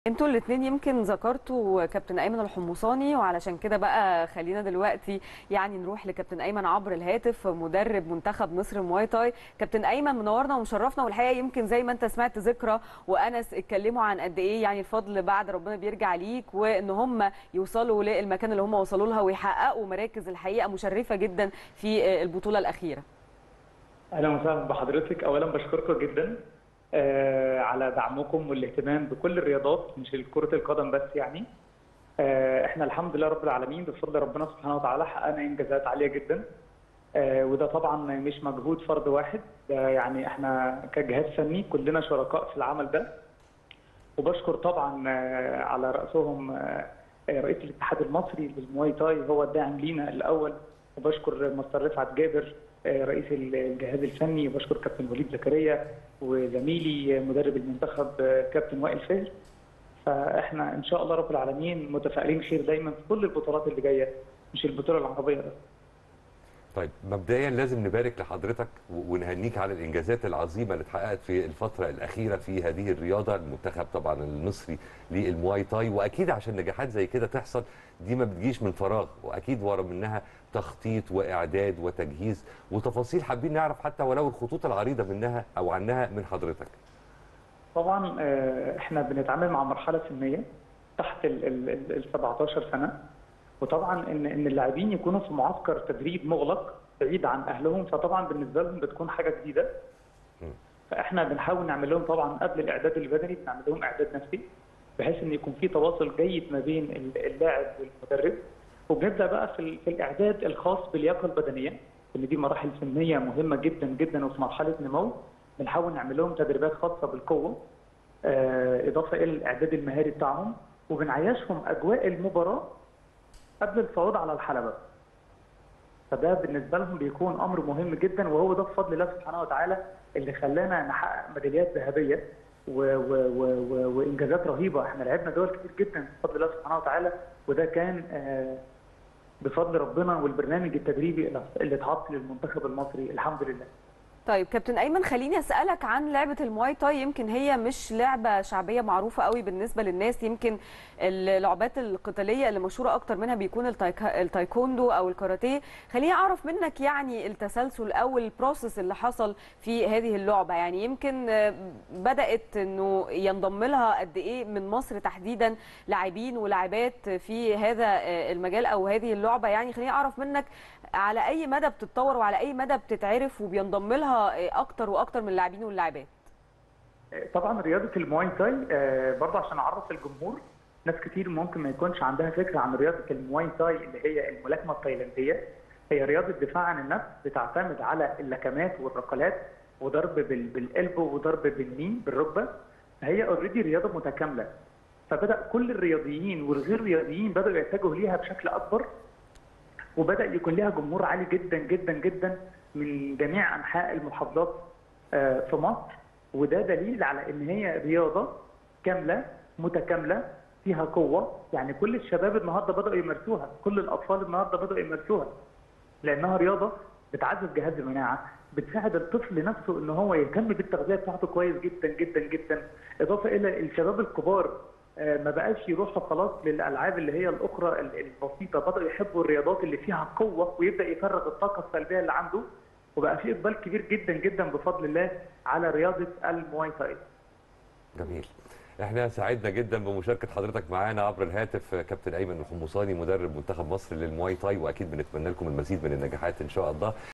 انتوا الاثنين يمكن ذكرتوا كابتن ايمن الحمصاني وعلشان كده بقى خلينا دلوقتي يعني نروح لكابتن ايمن عبر الهاتف مدرب منتخب مصر مواي تاي كابتن ايمن منورنا ومشرفنا والحقيقه يمكن زي ما انت سمعت ذكرى وانس اتكلموا عن قد ايه يعني الفضل بعد ربنا بيرجع ليك وان هم يوصلوا للمكان اللي هم وصلوا لها ويحققوا مراكز الحقيقه مشرفه جدا في البطوله الاخيره اهلا وسهلا بحضرتك اولا بشكركم جدا آه على دعمكم والاهتمام بكل الرياضات مش كرة القدم بس يعني آه احنا الحمد لله رب العالمين بفضل ربنا سبحانه وتعالى حققنا انجازات عاليه جدا آه وده طبعا مش مجهود فرد واحد ده يعني احنا كجهاز فني كلنا شركاء في العمل ده وبشكر طبعا آه على راسهم آه رئيس الاتحاد المصري للمواي تاي هو الداعم لينا الاول وبشكر مستر رفعت جابر رئيس الجهاز الفني وبشكر كابتن وليد زكريا وزميلي مدرب المنتخب كابتن وائل فهر فاحنا ان شاء الله رب العالمين متفائلين خير دايما في كل البطولات اللي جايه مش البطوله العربيه بس طيب مبدئيا لازم نبارك لحضرتك ونهنيك على الانجازات العظيمه اللي اتحققت في الفتره الاخيره في هذه الرياضه المنتخب طبعا المصري للمواي تاي واكيد عشان نجاحات زي كده تحصل دي ما بتجيش من فراغ واكيد ورا منها تخطيط واعداد وتجهيز وتفاصيل حابين نعرف حتى ولو الخطوط العريضه منها او عنها من حضرتك طبعا احنا بنتعامل مع مرحله سنيه تحت ال 17 سنه وطبعا ان ان اللاعبين يكونوا في معسكر تدريب مغلق بعيد عن اهلهم فطبعا بالنسبه لهم بتكون حاجه جديده فاحنا بنحاول نعمل لهم طبعا قبل الاعداد البدني بنعمل لهم اعداد نفسي بحيث ان يكون في تواصل جيد ما بين اللاعب والمدرب وبنبدا بقى في, في الاعداد الخاص باللياقه البدنيه اللي دي مراحل سنيه مهمه جدا جدا وفي مرحله نمو بنحاول نعمل لهم تدريبات خاصه بالقوه اضافه الى الاعداد المهاري بتاعهم وبنعيشهم اجواء المباراه قبل الصعود على الحلبة فده بالنسبة لهم بيكون أمر مهم جدا وهو ده بفضل الله سبحانه وتعالى اللي خلانا نحقق ميداليات ذهبية و و و و وإنجازات رهيبة احنا لعبنا دول كتير جدا بفضل الله سبحانه وتعالى وده كان بفضل ربنا والبرنامج التدريبي اللي اتحط للمنتخب المصري الحمد لله طيب كابتن ايمن خليني اسالك عن لعبه المواي تاي يمكن هي مش لعبه شعبيه معروفه قوي بالنسبه للناس يمكن اللعبات القتاليه اللي مشهوره اكتر منها بيكون التايكوندو او الكاراتيه خليني اعرف منك يعني التسلسل او البروسيس اللي حصل في هذه اللعبه يعني يمكن بدات انه ينضم لها قد ايه من مصر تحديدا لاعبين ولاعبات في هذا المجال او هذه اللعبه يعني خليني اعرف منك على اي مدى بتتطور وعلى اي مدى بتتعرف وبينضم لها اكتر واكتر من اللاعبين واللاعبات طبعا رياضه المواي تاي برضه عشان اعرف الجمهور ناس كتير ممكن ما يكونش عندها فكره عن رياضه المواي تاي اللي هي الملاكمه التايلانديه هي رياضه دفاع عن النفس بتعتمد على اللكمات والركلات وضرب بالقلبو وضرب بالنين بالركبه فهي اوريدي رياضه متكامله فبدا كل الرياضيين والغير رياضيين بداوا يتجهوا ليها بشكل اكبر وبدا يكون لها جمهور عالي جدا جدا جدا من جميع انحاء المحافظات في مصر وده دليل على ان هي رياضه كامله متكامله فيها قوه يعني كل الشباب النهارده بداوا يمارسوها كل الاطفال النهارده بداوا يمارسوها لانها رياضه بتعزز جهاز المناعه بتساعد الطفل نفسه ان هو يهتم بالتغذيه بتاعته كويس جدا جدا جدا اضافه الى الشباب الكبار ما بقاش يروحوا خلاص للالعاب اللي هي الاخرى البسيطه بداوا يحبوا الرياضات اللي فيها قوه ويبدا يفرغ الطاقه السلبيه اللي عنده وبقى في اقبال كبير جدا جدا بفضل الله على رياضه المواي تاي. جميل. احنا سعدنا جدا بمشاركه حضرتك معانا عبر الهاتف كابتن ايمن الحمصاني مدرب منتخب مصر للمواي تاي واكيد بنتمنى لكم المزيد من النجاحات ان شاء الله.